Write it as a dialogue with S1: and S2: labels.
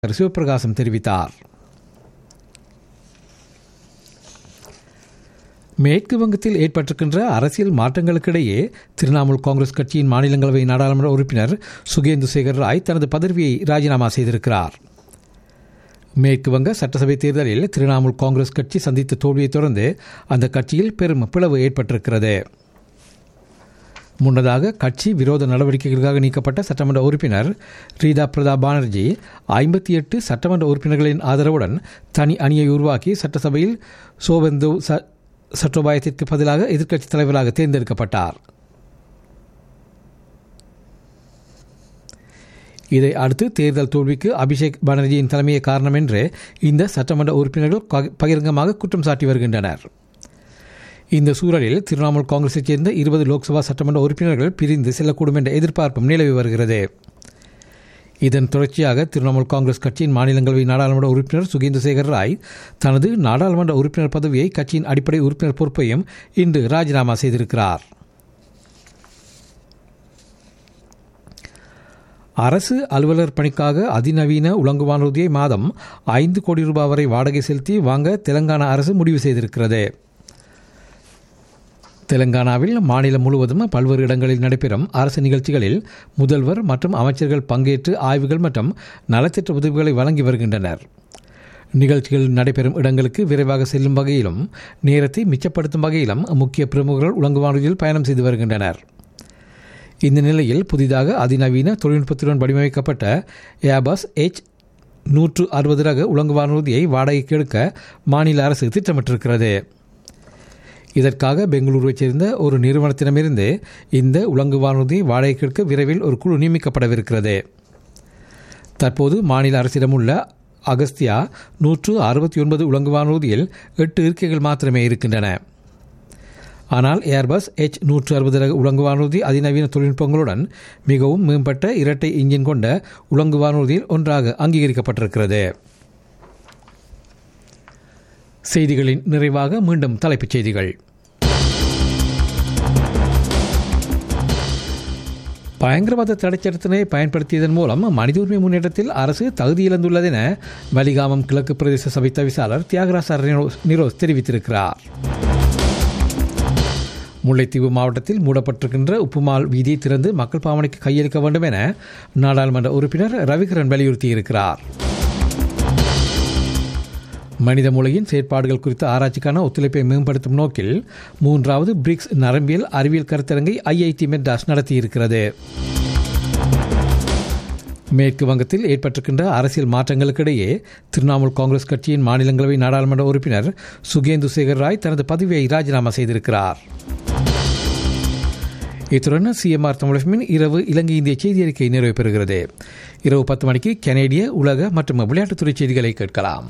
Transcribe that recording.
S1: சிவபிரகாசம் தெரிவித்தார் மேற்கு வங்கத்தில் ஏற்பட்டிருக்கின்ற அரசியல் மாற்றங்களுக்கிடையே திரிணாமுல் காங்கிரஸ் கட்சியின் மாநிலங்களவை நாடாளுமன்ற உறுப்பினர் சுகேந்து சேகர் ராய் தனது பதவியை ராஜினாமா செய்திருக்கிறார் மேற்கு வங்க சட்டசபை தேர்தலில் திரிணாமுல் காங்கிரஸ் கட்சி சந்தித்த தோல்வியைத் தொடர்ந்து அந்த கட்சியில் பெரும் பிளவு ஏற்பட்டிருக்கிறது முன்னதாக கட்சி விரோத நடவடிக்கைகளுக்காக நீக்கப்பட்ட சட்டமன்ற உறுப்பினர் ரீதா பிரதாப் பானர்ஜி ஐம்பத்தி எட்டு சட்டமன்ற உறுப்பினர்களின் ஆதரவுடன் தனி அணியை உருவாக்கி சட்டசபையில் சோபந்து சட்டோபாயத்திற்கு பதிலாக எதிர்க்கட்சித் தலைவராக தேர்ந்தெடுக்கப்பட்டார் இதை அடுத்து தேர்தல் தோல்விக்கு அபிஷேக் பானர்ஜியின் தலைமையே காரணம் என்று இந்த சட்டமன்ற உறுப்பினர்கள் பகிரங்கமாக குற்றம் சாட்டி வருகின்றனர் இந்த சூழலில் திரிணாமுல் காங்கிரஸைச் சேர்ந்த இருபது லோக்சபா சட்டமன்ற உறுப்பினர்கள் பிரிந்து செல்லக்கூடும் என்ற எதிர்பார்ப்பும் நிலவி வருகிறது இதன் தொடர்ச்சியாக திரிணாமுல் காங்கிரஸ் கட்சியின் மாநிலங்களவை நாடாளுமன்ற உறுப்பினர் சுகேந்து சேகர் ராய் தனது நாடாளுமன்ற உறுப்பினர் பதவியை கட்சியின் அடிப்படை உறுப்பினர் பொறுப்பையும் இன்று ராஜினாமா செய்திருக்கிறார் அரசு அலுவலர் பணிக்காக அதிநவீன உலங்கு வானூர்தியை மாதம் ஐந்து கோடி ரூபாய் வரை வாடகை செலுத்தி வாங்க தெலங்கானா அரசு முடிவு செய்திருக்கிறது தெலங்கானாவில் மாநிலம் முழுவதும் பல்வேறு இடங்களில் நடைபெறும் அரசு நிகழ்ச்சிகளில் முதல்வர் மற்றும் அமைச்சர்கள் பங்கேற்று ஆய்வுகள் மற்றும் நலத்திட்ட உதவிகளை வழங்கி வருகின்றனர் நிகழ்ச்சிகள் நடைபெறும் இடங்களுக்கு விரைவாக செல்லும் வகையிலும் நேரத்தை மிச்சப்படுத்தும் வகையிலும் முக்கிய பிரமுகர்கள் உலங்குவானூரில் பயணம் செய்து வருகின்றனர் இந்த நிலையில் புதிதாக அதிநவீன தொழில்நுட்பத்துடன் வடிவமைக்கப்பட்ட ஏபஸ் எச் நூற்று அறுபது ரக உலங்கு வானூர்தியை வாடகைக்கு எடுக்க மாநில அரசு திட்டமிட்டிருக்கிறது இதற்காக பெங்களூருவைச் சேர்ந்த ஒரு நிறுவனத்திடமிருந்து இந்த உலங்கு வானூர்தியை வாடகைக்கு எடுக்க விரைவில் ஒரு குழு நியமிக்கப்படவிருக்கிறது தற்போது மாநில அரசிடமுள்ள அகஸ்தியா நூற்று அறுபத்தி ஒன்பது உலங்கு வானூர்தியில் எட்டு இருக்கைகள் மாத்திரமே இருக்கின்றன ஆனால் ஏர்பஸ் எச் நூற்று அறுபது ரக உலங்கு வானூர்தி அதிநவீன தொழில்நுட்பங்களுடன் மிகவும் மேம்பட்ட இரட்டை இன்ஜின் கொண்ட உலங்கு வானூர்தியில் ஒன்றாக அங்கீகரிக்கப்பட்டிருக்கிறது செய்திகளின் நிறைவாக மீண்டும் தலைப்புச் செய்திகள் பயங்கரவாத தடைச்சட்டத்தினை பயன்படுத்தியதன் மூலம் மனித உரிமை முன்னேற்றத்தில் அரசு தகுதியிழந்துள்ளதென வலிகாமம் கிழக்கு பிரதேச சபை தவிசாளர் தியாகராச நிரோஸ் தெரிவித்திருக்கிறார் முல்லைத்தீவு மாவட்டத்தில் மூடப்பட்டிருக்கின்ற உப்புமால் வீதியை திறந்து மக்கள் பாவனைக்கு கையளிக்க வேண்டும் என நாடாளுமன்ற உறுப்பினர் ரவிகரன் வலியுறுத்தியிருக்கிறார் மனித மூளையின் செயற்பாடுகள் குறித்த ஆராய்ச்சிக்கான ஒத்துழைப்பை மேம்படுத்தும் நோக்கில் மூன்றாவது பிரிக்ஸ் நரம்பியல் அறிவியல் கருத்தரங்கை ஐஐடி மெட்ராஸ் நடத்தியிருக்கிறது மேற்கு வங்கத்தில் ஏற்பட்டிருக்கின்ற அரசியல் மாற்றங்களுக்கிடையே திரிணாமுல் காங்கிரஸ் கட்சியின் மாநிலங்களவை நாடாளுமன்ற உறுப்பினர் சுகேந்து சேகர் ராய் தனது பதவியை ராஜினாமா செய்திருக்கிறார் இத்துடன் சிஎம்ஆர் தமிழகமின் இரவு இலங்கை இந்திய செய்தி அறிக்கை நிறைவு பெறுகிறது இரவு பத்து மணிக்கு கனேடிய உலக மற்றும் விளையாட்டுத்துறை செய்திகளை கேட்கலாம்